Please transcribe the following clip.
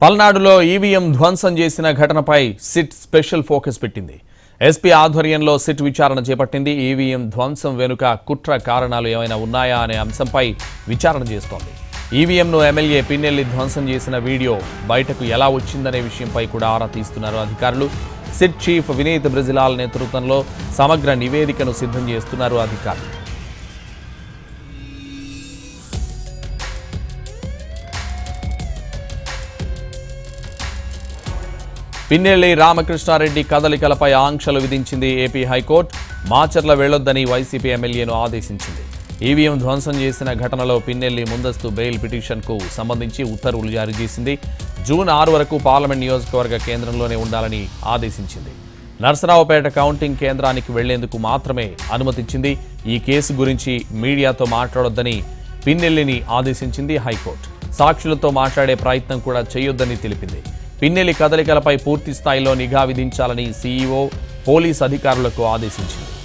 పల్నాడులో ఈవీఎం ధ్వంసం చేసిన ఘటనపై సిట్ స్పెషల్ ఫోకస్ పెట్టింది ఎస్పీ ఆధ్వర్యంలో సిట్ విచారణ చేపట్టింది ఈవీఎం ధ్వంసం వెనుక కుట్ర కారణాలు ఏమైనా ఉన్నాయా అనే అంశంపై విచారణ చేస్తోంది ఈవీఎంను ఎమ్మెల్యే పిన్నెల్లి ధ్వంసం చేసిన వీడియో బయటకు ఎలా వచ్చిందనే విషయంపై కూడా ఆరా తీస్తున్నారు అధికారులు సిట్ చీఫ్ వినీత్ బ్రిజిలాల్ నేతృత్వంలో సమగ్ర నివేదికను సిద్ధం చేస్తున్నారు అధికారులు పిన్నెల్లి రామకృష్ణారెడ్డి కదలికలపై ఆంక్షలు విధించింది ఏపీ హైకోర్టు మాచర్ల వెళ్లొద్దని వైసీపీ ఎమ్మెల్యేను ఆదేశించింది ఈవీఎం ధ్వంసం చేసిన ఘటనలో పిన్నెల్లి ముందస్తు బెయిల్ పిటిషన్కు సంబంధించి ఉత్తర్వులు జారీ చేసింది జూన్ ఆరు వరకు పార్లమెంట్ నియోజకవర్గ కేంద్రంలోనే ఉండాలని ఆదేశించింది నర్సరావుపేట కౌంటింగ్ కేంద్రానికి వెళ్లేందుకు మాత్రమే అనుమతించింది ఈ కేసు గురించి మీడియాతో మాట్లాడొద్దని పిన్నెల్లిని ఆదేశించింది హైకోర్టు సాక్షులతో మాట్లాడే ప్రయత్నం కూడా చేయొద్దని తెలిపింది పిన్నెల్లి కదలికలపై పూర్తి స్థాయిలో నిఘా విధించాలని సీఈఓ పోలీస్ అధికారులకు ఆదేశించింది